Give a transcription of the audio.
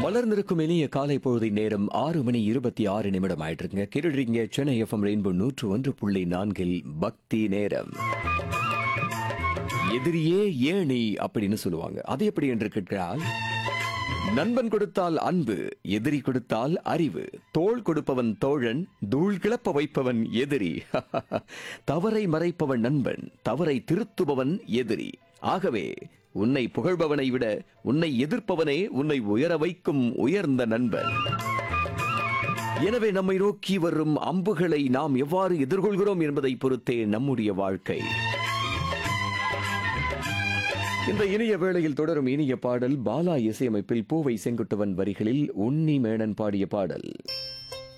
மலர்ந்திருக்கும் இனிய காலை பொழுதை நேரம் ஆறு மணி இருபத்தி ஆறு நிமிடம் ஆயிட்டு கேட்டுறீங்க சென்னை எஃப்எம் ரெயின்போ நூற்று ஒன்று புள்ளி நான்கில் பக்தி நேரம் எதிரியே ஏணி அப்படின்னு சொல்லுவாங்க அது எப்படி என்று கேட்கிறால் நண்பன் கொடுத்தால் அன்பு எதிரி கொடுத்தால் அறிவு தோள் கொடுப்பவன் தோழன் தூள் கிளப்ப வைப்பவன் எதிரி தவறை மறைப்பவன் நண்பன் தவறை திருத்துபவன் எதிரி ஆகவே உன்னை புகழ்பவனை விட உன்னை எதிர்ப்பவனே உன்னை உயர வைக்கும் உயர்ந்த நண்பன் எனவே நம்மை நோக்கி வரும் அம்புகளை நாம் எவ்வாறு எதிர்கொள்கிறோம் என்பதை பொறுத்தே நம்முடைய வாழ்க்கை இந்த இனிய வேளையில் தொடரும் இனிய பாடல் பாலா இசையமைப்பில் பூவை செங்குட்டுவன் வரிகளில் உன்னி மேனன் பாடிய பாடல்